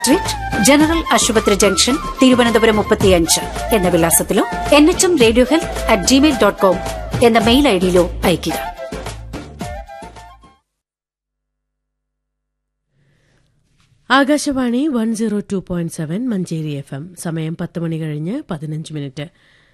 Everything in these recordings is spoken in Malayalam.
സ്ട്രീറ്റ് ജനറൽ ആശുപത്രി ജംഗ്ഷൻ തിരുവനന്തപുരം മുപ്പത്തിയഞ്ച് എന്ന വിലാസത്തിലോ N H M radio health at Gmail dot com എന്ന മെയിൽ ഐഡിയിലോ അയയ്ക്കുക Akashvani one zero two point seven Manjeri FM എം സമയം പത്ത് മണി കഴിഞ്ഞ് പതിനഞ്ച് മിനിറ്റ്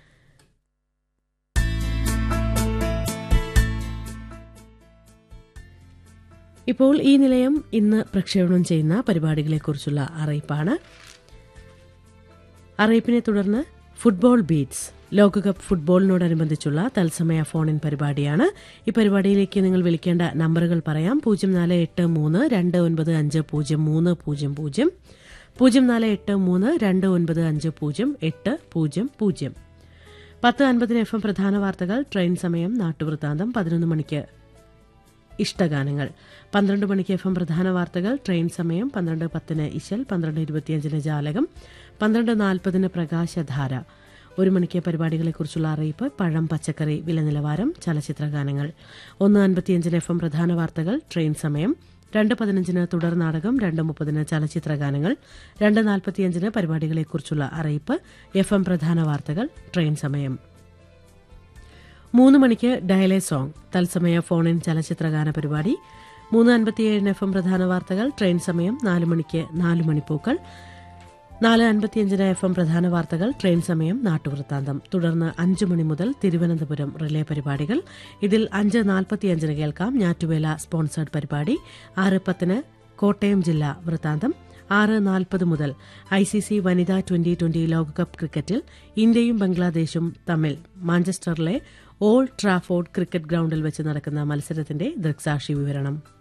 ഇപ്പോൾ ഈ നിലയം ഇന്ന് പ്രക്ഷേപണം ചെയ്യുന്ന പരിപാടികളെക്കുറിച്ചുള്ള അറിയിപ്പാണ് അറിയിപ്പിനെ തുടർന്ന് ഫുട്ബോൾ ബീറ്റ്സ് ലോകകപ്പ് ഫുട്ബോളിനോടനുബന്ധിച്ചുള്ള തത്സമയ ഫോൺ ഇൻ പരിപാടിയാണ് ഈ പരിപാടിയിലേക്ക് നിങ്ങൾ വിളിക്കേണ്ട നമ്പറുകൾ പറയാം പൂജ്യം നാല് എട്ട് മൂന്ന് രണ്ട് ഒൻപത് അഞ്ച് പൂജ്യം മൂന്ന് പൂജ്യം പൂജ്യം പൂജ്യം നാല് എട്ട് മൂന്ന് രണ്ട് ഒൻപത് അഞ്ച് പൂജ്യം എട്ട് പൂജ്യം പൂജ്യം പത്ത് അൻപതിന് എഫ് എം പ്രധാന വാർത്തകൾ ട്രെയിൻ സമയം നാട്ടുവൃത്താന്തം പതിനൊന്ന് മണിക്ക് ഇഷ്ടഗാനങ്ങൾ പന്ത്രണ്ട് മണിക്ക് എഫ് എം പ്രധാന വാർത്തകൾ ട്രെയിൻ സമയം പന്ത്രണ്ട് പത്തിന് ഇശൽ പന്ത്രണ്ട് ഇരുപത്തിയഞ്ചിന് ജാലകം പന്ത്രണ്ട് നാൽപ്പതിന് പ്രകാശധാര ഒരു മണിക്ക് പരിപാടികളെക്കുറിച്ചുള്ള അറിയിപ്പ് പഴം പച്ചക്കറി വില നിലവാരം ചലച്ചിത്ര ഗാനങ്ങൾ ഒന്ന് അൻപത്തിയഞ്ചിന് എഫ് എം പ്രധാന വാർത്തകൾ ട്രെയിൻ സമയം രണ്ട് പതിനഞ്ചിന് തുടർ നാടകം രണ്ട് മുപ്പതിന് ചലച്ചിത്ര ഗാനങ്ങൾ രണ്ട് നാൽപ്പത്തിയഞ്ചിന് പരിപാടികളെക്കുറിച്ചുള്ള അറിയിപ്പ് എഫ് എം പ്രധാന വാർത്തകൾ ട്രെയിൻ സമയം മൂന്ന് മണിക്ക് ഡയലേ സോങ് തത്സമയ ഫോൺ ഇൻ ചലച്ചിത്രഗാന പരിപാടി മൂന്ന് അൻപത്തിയേഴിന് എഫ് എം പ്രധാന വാർത്തകൾ ട്രെയിൻ സമയം നാല് മണിക്ക് നാല് മണിപ്പൂക്കൾ നാല് അൻപത്തിയഞ്ചിന് എഫ് എം പ്രധാന വാർത്തകൾ ട്രെയിൻ സമയം നാട്ടുവൃത്താന്തം തുടർന്ന് അഞ്ചു മണി മുതൽ തിരുവനന്തപുരം റിലേ പരിപാടികൾ ഇതിൽ അഞ്ച് നാൽപ്പത്തിയഞ്ചിന് കേൾക്കാം ഞാറ്റുവേല സ്പോൺസേഡ് പരിപാടി ആറ് പത്തിന് കോട്ടയം ജില്ലാ വൃത്താന്തം ആറ് നാൽപ്പത് മുതൽ ഐ സി സി വനിതാ ട്വന്റി ട്വന്റി ലോകകപ്പ് ക്രിക്കറ്റിൽ ഇന്ത്യയും ബംഗ്ലാദേശും തമ്മിൽ മാഞ്ചസ്റ്ററിലെ ഓൾഡ് ട്രാഫോർഡ് ക്രിക്കറ്റ് ഗ്രൌണ്ടിൽ വെച്ച് നടക്കുന്ന മത്സരത്തിന്റെ ദൃക്സാക്ഷി വിവരണം